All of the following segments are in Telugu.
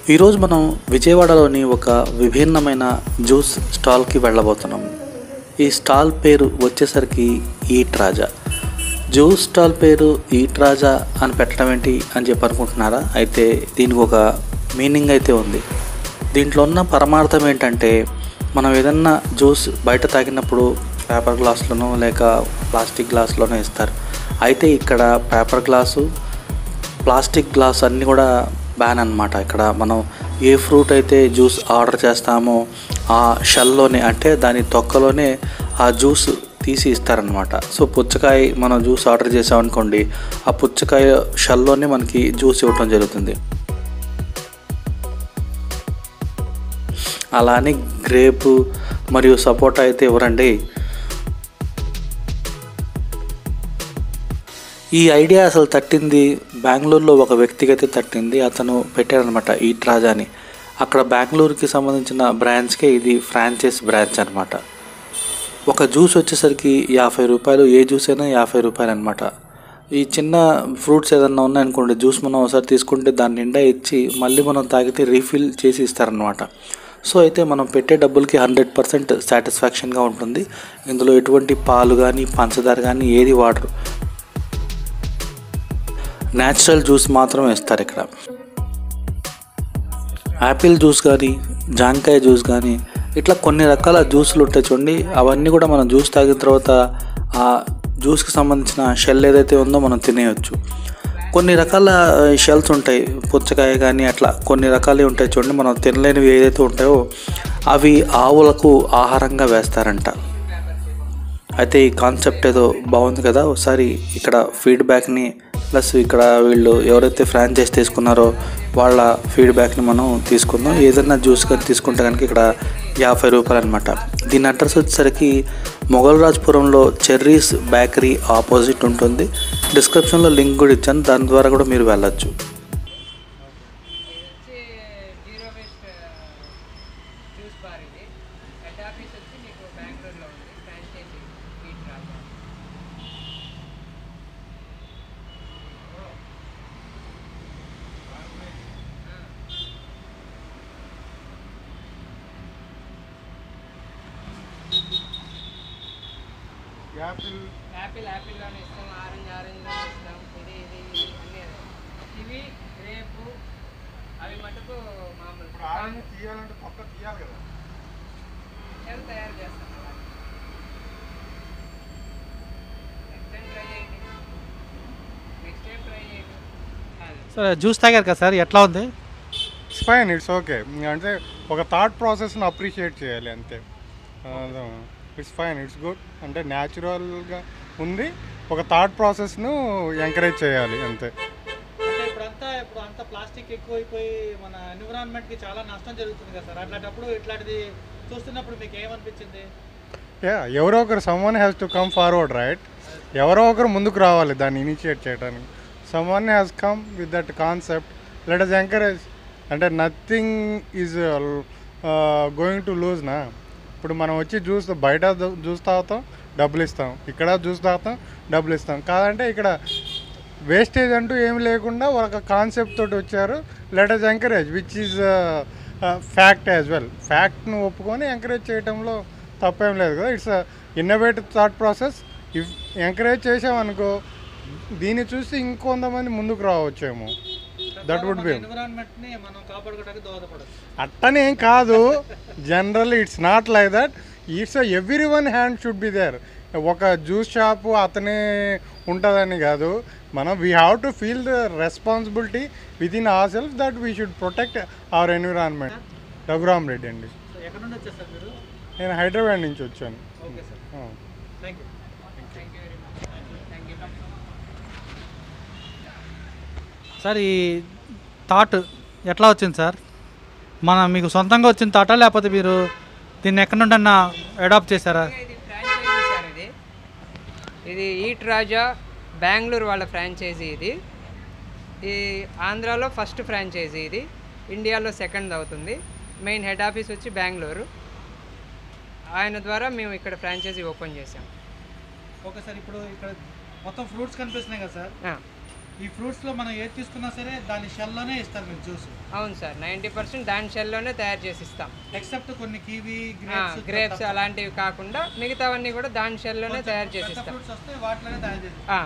ఈరోజు మనం విజయవాడలోని ఒక విభిన్నమైన జ్యూస్ స్టాల్కి వెళ్ళబోతున్నాం ఈ స్టాల్ పేరు వచ్చేసరికి ఈట్ రాజా జ్యూస్ స్టాల్ పేరు ఈట్ రాజా అని పెట్టడం ఏంటి అని చెప్పి అనుకుంటున్నారా అయితే దీనికి ఒక మీనింగ్ అయితే ఉంది దీంట్లో ఉన్న పరమార్థం ఏంటంటే మనం ఏదన్నా జ్యూస్ బయట తాగినప్పుడు పేపర్ గ్లాసులోనో లేక ప్లాస్టిక్ గ్లాసులోనో ఇస్తారు అయితే ఇక్కడ పేపర్ గ్లాసు ప్లాస్టిక్ గ్లాస్ అన్నీ కూడా బ్యాన్ అనమాట ఇక్కడ మనం ఏ ఫ్రూట్ అయితే జ్యూస్ ఆర్డర్ చేస్తామో ఆ షెల్లోనే అంటే దాని తొక్కలోనే ఆ జ్యూస్ తీసి ఇస్తారనమాట సో పుచ్చకాయ మనం జ్యూస్ ఆర్డర్ చేసామనుకోండి ఆ పుచ్చకాయ షెల్లోనే మనకి జ్యూస్ ఇవ్వటం జరుగుతుంది అలా అని గ్రేపు మరియు సపోటా అయితే ఇవ్వరండి ఈ ఐడియా అసలు తట్టింది బెంగళూరులో ఒక వ్యక్తికి అయితే తట్టింది అతను పెట్టాడనమాట ఈట్ రాజా అని అక్కడ బెంగళూరుకి సంబంధించిన బ్రాంచ్కే ఇది ఫ్రాంచైజ్ బ్రాంచ్ అనమాట ఒక జ్యూస్ వచ్చేసరికి యాభై రూపాయలు ఏ జ్యూస్ అయినా యాభై రూపాయలు అనమాట ఈ చిన్న ఫ్రూట్స్ ఏదన్నా ఉన్నాయనుకోండి జ్యూస్ మనం ఒకసారి తీసుకుంటే దాని నిండా ఇచ్చి మళ్ళీ మనం తాగితే రీఫిల్ చేసి ఇస్తారనమాట సో అయితే మనం పెట్టే డబ్బులకి హండ్రెడ్ పర్సెంట్ సాటిస్ఫాక్షన్గా ఉంటుంది ఇందులో ఎటువంటి పాలు కానీ పంచదార కానీ ఏది వాడరు న్యాచురల్ జ్యూస్ మాత్రం వేస్తారు ఇక్కడ యాపిల్ జ్యూస్ కానీ జాంకాయ జ్యూస్ కానీ ఇట్లా కొన్ని రకాల జ్యూసులు ఉంటాయి చూడండి అవన్నీ కూడా మనం జ్యూస్ తాగిన తర్వాత ఆ జ్యూస్కి సంబంధించిన షెల్ ఏదైతే ఉందో మనం తినేయచ్చు కొన్ని రకాల షెల్స్ ఉంటాయి పుచ్చకాయ కానీ అట్లా కొన్ని రకాలు ఉంటాయి చూడండి మనం తినలేనివి ఏదైతే ఉంటాయో అవి ఆవులకు ఆహారంగా వేస్తారంట అయితే ఈ కాన్సెప్ట్ ఏదో బాగుంది కదా ఒకసారి ఇక్కడ ఫీడ్బ్యాక్ని ప్లస్ ఇక్కడ వీళ్ళు ఎవరైతే ఫ్రాంచైజ్ తీసుకున్నారో వాళ్ళ ఫీడ్బ్యాక్ని మనం తీసుకుందాం ఏదైనా జ్యూస్ కానీ తీసుకుంటే కనుక ఇక్కడ యాభై రూపాయలు అనమాట దీని అడ్రస్ వచ్చేసరికి మొగల్రాజ్పురంలో చెర్రీస్ బేకరీ ఆపోజిట్ ఉంటుంది డిస్క్రిప్షన్లో లింక్ కూడా ఇచ్చాను దాని ద్వారా కూడా మీరు వెళ్ళచ్చు ఇది వచ్చి జీరో వేస్ట్ జ్యూస్ బార్ ఇది హెడ్ ఆఫీస్ వచ్చి మీకు బెంగళూరులో ఉంది franchisee eat Raja apple apple యాపిల్లోనే ఇస్తాం ఆరెంజ్ ఆరెంజ్లోనే ఇస్తాం ఇది ఇది ఇది అన్నీ అదే కివి గ్రేపు అవి మటుకు మామూలు ఇప్పుడు ఆరెంజ్ తీయాలంటే తొక్క తీయాలి కదా ఎలా తయారు చేస్తాం అలా నెక్స్ట్ టైం ట్రై చేయండి నెక్స్ట్ టైం ట్రై చేయండి అది సార్ జ్యూస్ తాగారు కదా సార్ ఎట్లా ఉంది ఇట్స్ ఫైన్ ఇట్స్ ఓకే అంటే ఒక థాట్ ప్రాసెస్ని అప్రిషియేట్ చేయాలి అంతే ఇట్స్ ఫైన్ ఇట్స్ గుడ్ అంటే న్యాచురల్గా ఉంది ఒక థాట్ ప్రాసెస్ను ఎంకరేజ్ చేయాలి అంతే అంటే ఇప్పుడంతా ఇప్పుడు అంతా ప్లాస్టిక్ ఎక్కువైపోయి మన ఎన్విరాన్మెంట్కి చాలా నష్టం జరుగుతుంది కదా సార్ అట్లాంటప్పుడు ఇట్లాంటిది చూస్తున్నప్పుడు మీకు ఏమనిపించింది యా ఎవరో ఒకరు someone has to come forward right ఎవరో ఒకరు ముందుకు రావాలి దాన్ని ఇనిషియేట్ చేయడానికి someone has come with that concept let us encourage అంటే nothing is going to lose నా ఇప్పుడు మనం వచ్చి జ్యూస్ బయట జ్యూస్ తాగుతాం డబ్బులు ఇస్తాం ఇక్కడ జ్యూస్ తాగుతాం డబ్బులు ఇస్తాం కాదంటే ఇక్కడ వేస్టేజ్ అంటూ ఏమి లేకుండా ఒక కాన్సెప్ట్ తోటి వచ్చారు let us encourage which is fact as well ఫ్యాక్ట్ను ఒప్పుకొని ఎంకరేజ్ చేయడంలో తప్పేం లేదు కదా it's innovative thought process if encourage చేసామనుకో దీన్ని చూసి ఇంకొంతమంది ముందుకు రావచ్చేమో దట్ వుడ్ బి ఎన్విరాన్మెంట్ని మనం కాపాడుకోవడానికి దోహదపడదు అట్టనేం కాదు general it's not like that it's every one hand should be there ఒక జ్యూస్ షాపు అతనే ఉంటుందని కాదు మనం we have to feel the responsibility within our self that we should protect our environment Raghuram Reddy అండి సో ఎక్కడ నుండి వచ్చారు సార్ మీరు నేను హైదరాబాద్ నుంచి వచ్చాను ఓకే సార్ ఆ. Thank you thank you very much thank you sir ఈ థాట్ ఎట్లా వచ్చింది సార్ మన మీకు సొంతంగా వచ్చిన థాటా లేకపోతే మీరు దీన్ని ఎక్కడ నుండి అన్నా అడాప్ట్ చేశారా ఇది ఫ్రాంచైజీ సార్ ఇది ఇది ఈట్ రాజా బెంగళూరు వాళ్ళ ఫ్రాంచైజీ ఇది ఈ ఆంధ్రాలో ఫస్ట్ ఫ్రాంచైజీ ఇది ఇండియాలో సెకండ్ అవుతుంది మెయిన్ హెడ్ ఆఫీస్ వచ్చి బెంగళూరు ఆయన ద్వారా మేము ఇక్కడ ఫ్రాంచైజీ ఓపెన్ చేసాం ఓకే సార్ ఇప్పుడు ఇక్కడ మొత్తం ఫ్రూట్స్ కనిపిస్తున్నాయి కదా సార్ ఆ, ఈ ఫ్రూట్స్లో మనం ఏది తీసుకున్నా సరే దాని షెల్లోనే ఇస్తారు మీరు జ్యూస్ అవును సార్ నైంటీ పర్సెంట్ దాని షెల్లోనే తయారు చేసి ఇస్తాం ఎక్సెప్ట్ కొన్ని కివి గ్రేప్స్ అలాంటివి కాకుండా మిగతావన్నీ కూడా దాని షెల్లోనే తయారు చేసి ఇస్తాం ఫ్రూట్స్ వస్తే వాటిలోనే తయారు చేసి ఆ.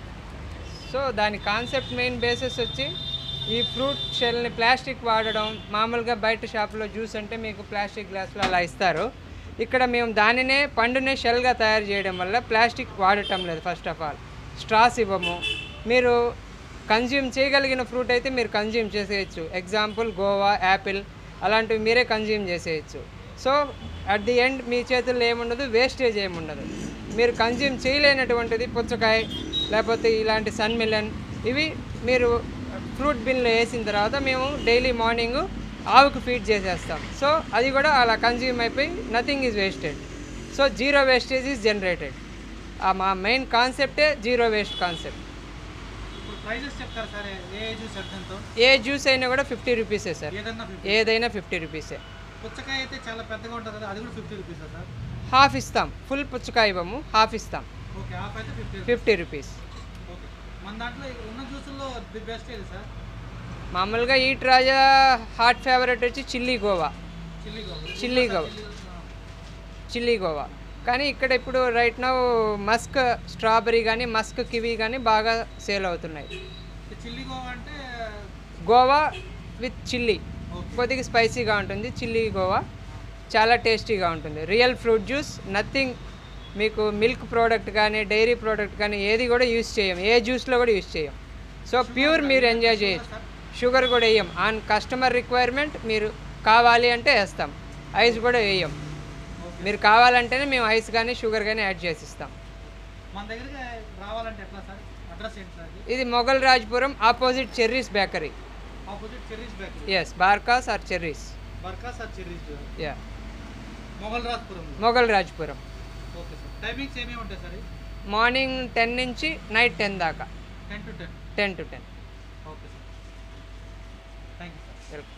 సో దాని కాన్సెప్ట్ మెయిన్ బేసిస్ వచ్చి ఈ ఫ్రూట్ షెల్ని ప్లాస్టిక్ వాడడం మామూలుగా బయట షాప్లో జ్యూస్ అంటే మీకు ప్లాస్టిక్ గ్లాసులో అలా ఇస్తారు ఇక్కడ మేము దానినే పండునే షెల్గా తయారు చేయడం వల్ల ప్లాస్టిక్ వాడటం లేదు ఫస్ట్ ఆఫ్ ఆల్ స్ట్రాస్ ఇవ్వము మీరు కన్జ్యూమ్ చేయగలిగిన ఫ్రూట్ అయితే మీరు కన్జ్యూమ్ చేసేయచ్చు ఎగ్జాంపుల్ గోవా యాపిల్ అలాంటివి మీరే కన్జ్యూమ్ చేసేయచ్చు సో అట్ ది ఎండ్ మీ చేతుల్లో ఏముండదు వేస్టేజ్ ఏముండదు మీరు కన్జ్యూమ్ చేయలేనటువంటిది పుచ్చకాయ లేకపోతే ఇలాంటి సన్ మిలన్ ఇవి మీరు ఫ్రూట్ బిన్లో వేసిన తర్వాత మేము డైలీ మార్నింగ్ ఆవుకు ఫీడ్ చేసేస్తాం సో అది కూడా అలా కన్జ్యూమ్ అయిపోయి nothing is wasted so zero wastage is generated మా మెయిన్ కాన్సెప్టే జీరో వేస్ట్ కాన్సెప్ట్ ఇప్పుడు ప్రైజెస్ చెప్తారు సరే ఏ జ్యూస్ ఎంతో ఏ జ్యూస్ అయినా కూడా ఫిఫ్టీ రూపీసే సార్ ఏదన్నా ఫిఫ్టీ ఏదైనా ఫిఫ్టీ రూపీసే పుచ్చకాయ అయితే చాలా పెద్దగా ఉంటుంది కదా అది కూడా ఫిఫ్టీ రూపీస్ సార్ హాఫ్ ఇస్తాం ఫుల్ పుచ్చకాయ ఇవ్వము హాఫ్ ఇస్తాం ఓకే హాఫ్ అయితే ఫిఫ్టీ ఫిఫ్టీ రూపీస్ ఓకే మన దాంట్లో ఉన్న జ్యూసుల్లో ది బెస్ట్ ఏది సార్ మామూలుగా ఈట్ రాజా హాట్ ఫేవరెట్ వచ్చి chilli guava chilli guava chilli guava chilli guava కానీ ఇక్కడ ఇప్పుడు రైట్ నౌ మస్క్ స్ట్రాబెరీ కానీ మస్క్ కివీ కానీ బాగా సేల్ అవుతున్నాయి చిల్లీ గోవా అంటే గోవా విత్ చిల్లీ కొద్దిగా స్పైసీగా ఉంటుంది చిల్లీ గోవా చాలా టేస్టీగా ఉంటుంది రియల్ ఫ్రూట్ జ్యూస్ నథింగ్ మీకు మిల్క్ ప్రోడక్ట్ కానీ డైరీ ప్రోడక్ట్ కానీ ఏది కూడా యూస్ చేయం ఏ జ్యూస్లో కూడా యూస్ చేయం సో ప్యూర్ మీరు ఎంజాయ్ చేయొచ్చు షుగర్ కూడా వేయం ఆన్ కస్టమర్ రిక్వైర్మెంట్ మీరు కావాలి అంటే వేస్తాం ఐస్ కూడా వేయం మీరు కావాలంటేనే మేము ఐస్ కానీ షుగర్ కానీ యాడ్ చేసి ఇస్తాం మన దగ్గరికి రావాలంటే ఎట్లా సార్ అడ్రస్ ఏంటి సార్ ఇది Mughal Rajpuram opposite cherries bakery opposite cherries bakery ఎస్ బార్కాస్ ఆర్ చెర్రీస్ బర్కా sir cherries yeah Mughal Rajpuram Mughal Rajpuram okay sir timings ఏమేమి ఉంటాయి సార్ మార్నింగ్ టెన్ నుంచి నైట్ టెన్ దాకా ten to ten ten to ten okay sir thank you sir welcome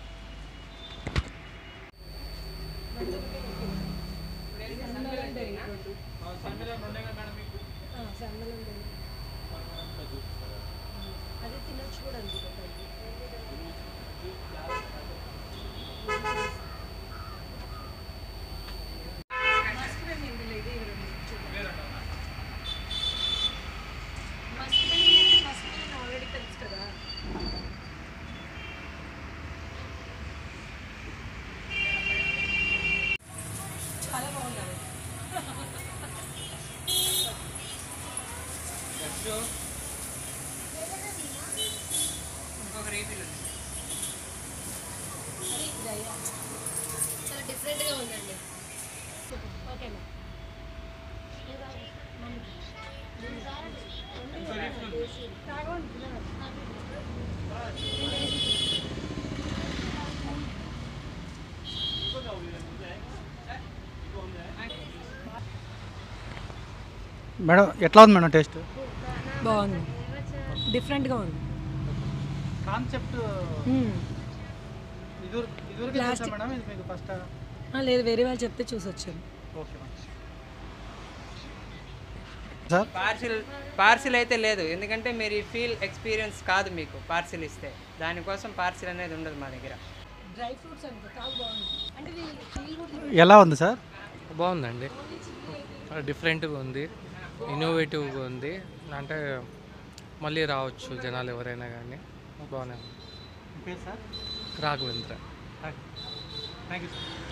అదే తినొచ్చు కూడా అనుకుంటాను ఆల్రెడీ తెలుసు కదా చాలా బాగుంది ఇంకొక రీఫిల్ ఉంది అది దయ. చాలా డిఫరెంట్గా ఉందండి ఓకే మ్యామ్ మేడం ఎట్లా ఉంది మేడం టేస్ట్ బాగుంది డిఫరెంట్గా ఉంది కాన్సెప్ట్ మ్మ్. ఇదివరకు ఇదివరకు Plastic- చూసా మేడం ఇది మీకు ఫస్ట్ ఆ, లేదు వేరే వాళ్ళు చెప్తే చూసి వచ్చాను okay madam sir parcel parcel అయితే లేదు ఎందుకంటే మీరు ఈ ఫీల్ ఎక్స్పీరియన్స్ కాదు మీకు పార్సిల్ ఇస్తే దానికోసం పార్సిల్ అనేది ఉండదు మా దగ్గర డ్రై ఫ్రూట్స్ అనుకో చాలా బాగుంది అంటే ఇది ఫీల్ కూడా ఎలా ఉంది సార్ బాగుందండి డిఫరెంట్గా ఉంది ఇన్నోవేటివ్గా ఉంది అంటే మళ్ళీ రావచ్చు జనాలు ఎవరైనా కానీ బాగానే ఉంది మీ పేరు sir Raghavendra thank you sir